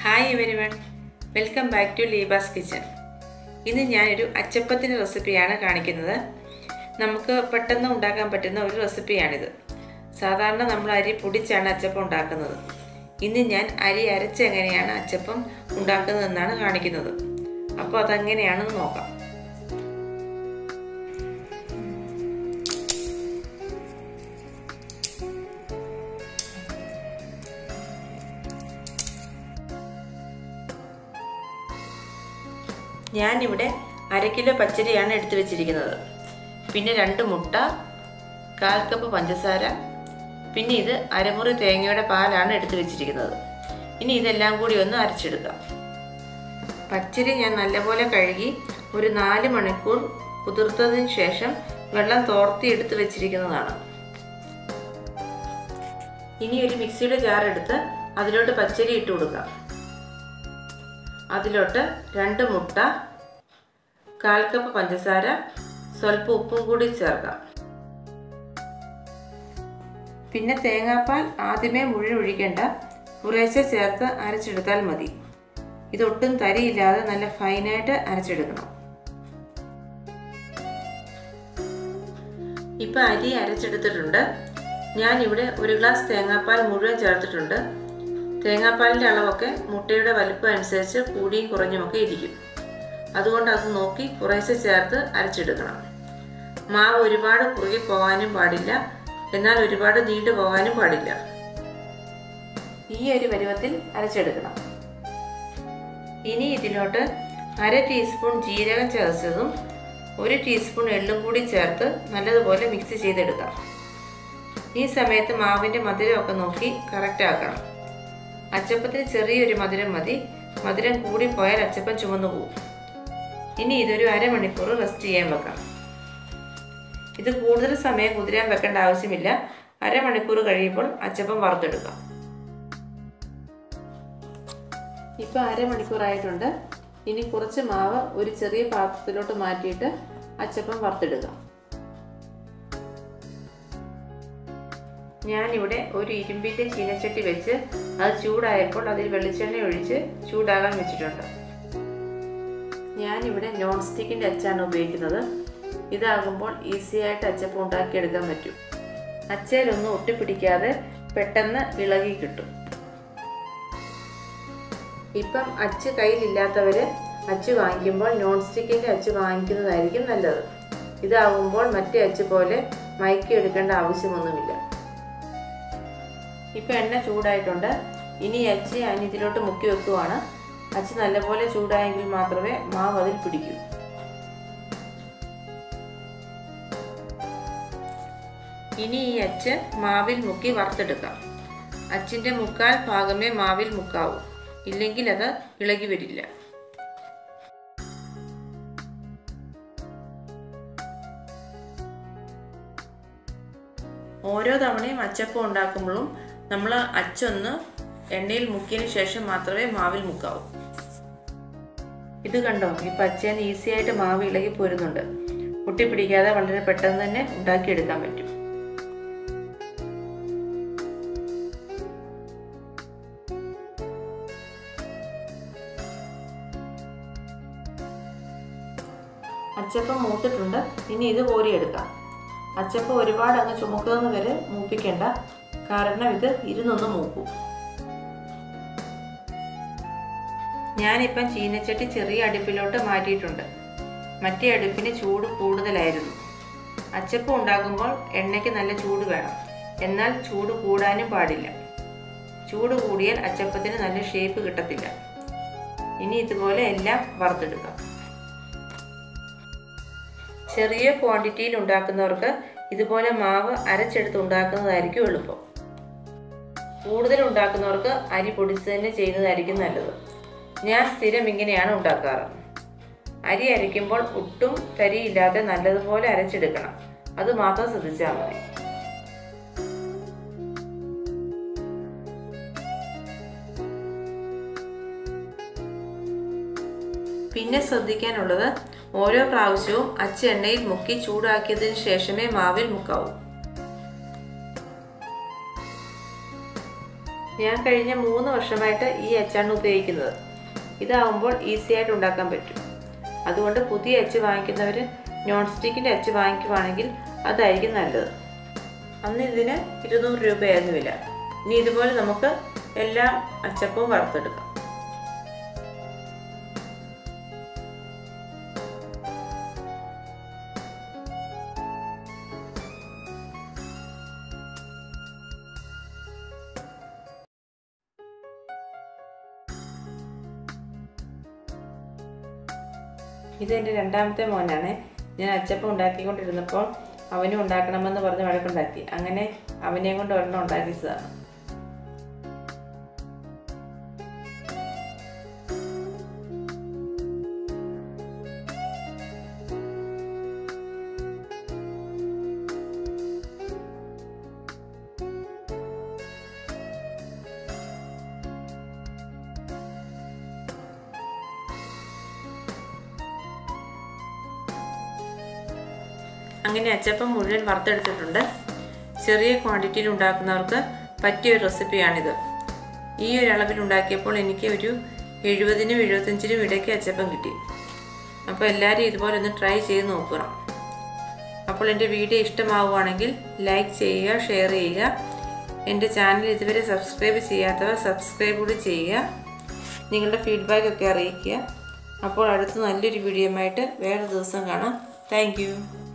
hi everyone welcome back to Leeba's kitchen ഇന്ന് ഞാനൊരു അച്ചപ്പത്തിൻ്റെ റെസിപ്പിയാണ് കാണിക്കുന്നത് നമുക്ക് പെട്ടെന്ന് ഉണ്ടാക്കാൻ പറ്റുന്ന ഒരു റെസിപ്പിയാണിത് സാധാരണ നമ്മൾ അരി പൊടിച്ചാണ് അച്ചപ്പം ഉണ്ടാക്കുന്നത് ഇന്ന് ഞാൻ അരി അരച്ച് എങ്ങനെയാണ് അച്ചപ്പം ഉണ്ടാക്കുന്നതെന്നാണ് കാണിക്കുന്നത് അപ്പോൾ അതെങ്ങനെയാണെന്ന് നോക്കാം ഞാനിവിടെ അര കിലോ പച്ചരിയാണ് എടുത്തു വെച്ചിരിക്കുന്നത് പിന്നെ രണ്ട് മുട്ട കാൽ കപ്പ് പഞ്ചസാര പിന്നെ ഇത് അരമുറി തേങ്ങയുടെ പാലാണ് എടുത്തു വെച്ചിരിക്കുന്നത് ഇനി ഇതെല്ലാം കൂടി ഒന്ന് അരച്ചെടുക്കാം പച്ചരി ഞാൻ നല്ലപോലെ കഴുകി ഒരു നാല് മണിക്കൂർ കുതിർത്തതിന് ശേഷം വെള്ളം തോർത്തി എടുത്ത് വെച്ചിരിക്കുന്നതാണ് ഇനി ഒരു മിക്സിയുടെ ജാർ എടുത്ത് അതിലോട്ട് പച്ചരി ഇട്ട് കൊടുക്കാം അതിലോട്ട് രണ്ട് മുട്ട കാൽ കപ്പ് പഞ്ചസാര സ്വല്പം ഉപ്പും കൂടി ചേർക്കാം പിന്നെ തേങ്ങാപ്പാൽ ആദ്യമേ മുഴുവൻ ഒഴിക്കേണ്ട കുറേശ്ശെ ചേർത്ത് അരച്ചെടുത്താൽ മതി ഇതൊട്ടും തരിയില്ലാതെ നല്ല ഫൈനായിട്ട് അരച്ചെടുക്കണം ഇപ്പം അരി അരച്ചെടുത്തിട്ടുണ്ട് ഞാനിവിടെ ഒരു ഗ്ലാസ് തേങ്ങാപ്പാൽ മുഴുവൻ ചേർത്തിട്ടുണ്ട് തേങ്ങാപ്പാലിൻ്റെ അളവൊക്കെ മുട്ടയുടെ വലുപ്പം അനുസരിച്ച് കൂടിയും കുറഞ്ഞുമൊക്കെ ഇരിക്കും അതുകൊണ്ട് അത് നോക്കി കുറേശ്ശെ ചേർത്ത് അരച്ചെടുക്കണം മാവ് ഒരുപാട് കുറുകി പോകാനും പാടില്ല എന്നാൽ ഒരുപാട് നീണ്ടു പോകാനും പാടില്ല ഈ ഒരു പരുവത്തിൽ അരച്ചെടുക്കണം ഇനി ഇതിലോട്ട് അര ടീസ്പൂൺ ജീരകം ചതച്ചതും ഒരു ടീസ്പൂൺ എള്ളും കൂടി ചേർത്ത് നല്ലതുപോലെ മിക്സ് ചെയ്തെടുക്കാം ഈ സമയത്ത് മാവിൻ്റെ മധുരമൊക്കെ നോക്കി കറക്റ്റ് ആക്കണം അച്ചപ്പത്തിന് ചെറിയൊരു മധുരം മതി മധുരം കൂടിപ്പോയാൽ അച്ചപ്പം ചുമന്നു പോകും ഇനി ഇതൊരു അരമണിക്കൂർ റെസ്റ്റ് ചെയ്യാൻ വെക്കാം ഇത് കൂടുതൽ സമയം കുതിരാൻ വെക്കേണ്ട ആവശ്യമില്ല അരമണിക്കൂർ കഴിയുമ്പോൾ അച്ചപ്പം വറുത്തെടുക്കാം ഇപ്പം അരമണിക്കൂറായിട്ടുണ്ട് ഇനി കുറച്ച് മാവ് ഒരു ചെറിയ പാത്രത്തിലോട്ട് മാറ്റിയിട്ട് അച്ചപ്പം വറുത്തെടുക്കാം ഞാനിവിടെ ഒരു ഇരുമ്പിൻ്റെ ചീനച്ചട്ടി വെച്ച് അത് ചൂടായപ്പോൾ അതിൽ വെളിച്ചെണ്ണ ഒഴിച്ച് ചൂടാകാൻ വെച്ചിട്ടുണ്ട് ഞാനിവിടെ നോൺ സ്റ്റിക്കിൻ്റെ അച്ചാണ് ഉപയോഗിക്കുന്നത് ഇതാകുമ്പോൾ ഈസി ആയിട്ട് അച്ചപ്പം ഉണ്ടാക്കിയെടുക്കാൻ പറ്റും അച്ചയിലൊന്നും ഒട്ടിപ്പിടിക്കാതെ പെട്ടെന്ന് ഇളകി കിട്ടും ഇപ്പം അച്ച് കയ്യിലില്ലാത്തവർ അച്ച് വാങ്ങിക്കുമ്പോൾ നോൺ സ്റ്റിക്കിൻ്റെ അച്ച് വാങ്ങിക്കുന്നതായിരിക്കും നല്ലത് ഇതാകുമ്പോൾ മറ്റേ അച്ച് പോലെ മയക്കി എടുക്കേണ്ട ആവശ്യമൊന്നുമില്ല ഇപ്പം എണ്ണ ചൂടായിട്ടുണ്ട് ഇനി അച്ച് ഞാൻ ഇതിലോട്ട് മുക്കി വെക്കുവാണ് അച്ച് നല്ലപോലെ ചൂടായെങ്കിൽ മാത്രമേ മാവ് അതിൽ പിടിക്കൂ ഇനി ഈ അച്ച് മാവിൽ മുക്കി വറുത്തെടുക്കാം അച്ചിൻ്റെ മുക്കാൽ ഭാഗമേ മാവിൽ മുക്കാവൂ ഇല്ലെങ്കിൽ അത് ഇളകി വരില്ല ഓരോ തവണയും അച്ചപ്പം ഉണ്ടാക്കുമ്പോഴും നമ്മൾ അച്ചൊന്ന് എണ്ണയിൽ മുക്കിയതിന് ശേഷം മാത്രമേ മാവിൽ മുക്കാവൂ ഇത് കണ്ടോ ഈ പച്ചേന്ന് ഈസി ആയിട്ട് മാവ് ഇളകി പോരുന്നുണ്ട് ഒട്ടിപ്പിടിക്കാതെ വളരെ പെട്ടെന്ന് തന്നെ ഉണ്ടാക്കിയെടുക്കാൻ പറ്റും അച്ചപ്പം മൂത്തിട്ടുണ്ട് ഇനി ഇത് കോരിയെടുക്കാം അച്ചപ്പം ഒരുപാട് അങ്ങ് ചുമക്കുന്നത് വരെ മൂപ്പിക്കേണ്ട കാരണം ഇത് ഇരുന്നൊന്ന് മൂക്കും ഞാനിപ്പം ചീനച്ചട്ടി ചെറിയ അടുപ്പിലോട്ട് മാറ്റിയിട്ടുണ്ട് മറ്റേ അടുപ്പിന് ചൂട് കൂടുതലായിരുന്നു അച്ചപ്പം ഉണ്ടാക്കുമ്പോൾ എണ്ണയ്ക്ക് നല്ല ചൂട് വേണം എന്നാൽ ചൂട് കൂടാനും പാടില്ല ചൂട് കൂടിയാൽ അച്ചപ്പത്തിന് നല്ല ഷേപ്പ് കിട്ടത്തില്ല ഇനി ഇതുപോലെ എല്ലാം വറുത്തെടുക്കാം ചെറിയ ക്വാണ്ടിറ്റിയിൽ ഉണ്ടാക്കുന്നവർക്ക് ഇതുപോലെ മാവ് അരച്ചെടുത്ത് ഉണ്ടാക്കുന്നതായിരിക്കും എളുപ്പം കൂടുതൽ ഉണ്ടാക്കുന്നവർക്ക് അരി പൊടിച്ച് തന്നെ ചെയ്യുന്നതായിരിക്കും നല്ലത് ഞാൻ സ്ഥിരം ഇങ്ങനെയാണ് ഉണ്ടാക്കാറ് അരി അരയ്ക്കുമ്പോൾ ഒട്ടും തരിയില്ലാതെ നല്ലതുപോലെ അരച്ചെടുക്കണം അത് മാത്രം ശ്രദ്ധിച്ചാൽ മതി പിന്നെ ശ്രദ്ധിക്കാനുള്ളത് ഓരോ പ്രാവശ്യവും അച്ച എണ്ണയിൽ മുക്കി ചൂടാക്കിയതിന് ശേഷമേ മാവിൽ മുക്കാവൂ ഞാൻ കഴിഞ്ഞ മൂന്ന് വർഷമായിട്ട് ഈ അച്ചാണ് ഉപയോഗിക്കുന്നത് ഇതാവുമ്പോൾ ഈസി ആയിട്ട് ഉണ്ടാക്കാൻ പറ്റും അതുകൊണ്ട് പുതിയ അച്ച് വാങ്ങിക്കുന്നവർ നോൺ സ്റ്റിക്കിൻ്റെ അച്ച് വാങ്ങിക്കുവാണെങ്കിൽ അതായിരിക്കും നല്ലത് അന്ന് ഇതിന് ഇരുന്നൂറ് രൂപയായിരുന്നു വില ഇനി ഇതുപോലെ നമുക്ക് എല്ലാ അച്ചപ്പവും വറുത്തെടുക്കാം ഇത് എൻ്റെ രണ്ടാമത്തെ മോനാണ് ഞാൻ അച്ചപ്പം ഉണ്ടാക്കിക്കൊണ്ടിരുന്നപ്പോൾ അവനും ഉണ്ടാക്കണമെന്ന് പറഞ്ഞ് വഴക്കുണ്ടാക്കി അങ്ങനെ അവനെയും കൊണ്ട് ഒരെണ്ണം ഉണ്ടാക്കിച്ചതാണ് അങ്ങനെ അച്ചപ്പം മുഴുവൻ വറുത്തെടുത്തിട്ടുണ്ട് ചെറിയ ക്വാണ്ടിറ്റിയിൽ ഉണ്ടാക്കുന്നവർക്ക് പറ്റിയ ഒരു റെസിപ്പിയാണിത് ഈ ഒരു അളവിൽ ഉണ്ടാക്കിയപ്പോൾ എനിക്ക് ഒരു എഴുപതിനും എഴുപത്തഞ്ചിനും ഇടയ്ക്ക് അച്ചപ്പം കിട്ടി അപ്പോൾ എല്ലാവരും ഇതുപോലെ ഒന്ന് ട്രൈ ചെയ്ത് നോക്കണം അപ്പോൾ എൻ്റെ വീഡിയോ ഇഷ്ടമാവുകയാണെങ്കിൽ ലൈക്ക് ചെയ്യുക ഷെയർ ചെയ്യുക എൻ്റെ ചാനൽ ഇതുവരെ സബ്സ്ക്രൈബ് ചെയ്യാത്തവർ സബ്സ്ക്രൈബ് കൂടി ചെയ്യുക നിങ്ങളുടെ ഫീഡ്ബാക്ക് ഒക്കെ അറിയിക്കുക അപ്പോൾ അടുത്ത നല്ലൊരു വീഡിയോയുമായിട്ട് വേറെ ദിവസം കാണാം താങ്ക്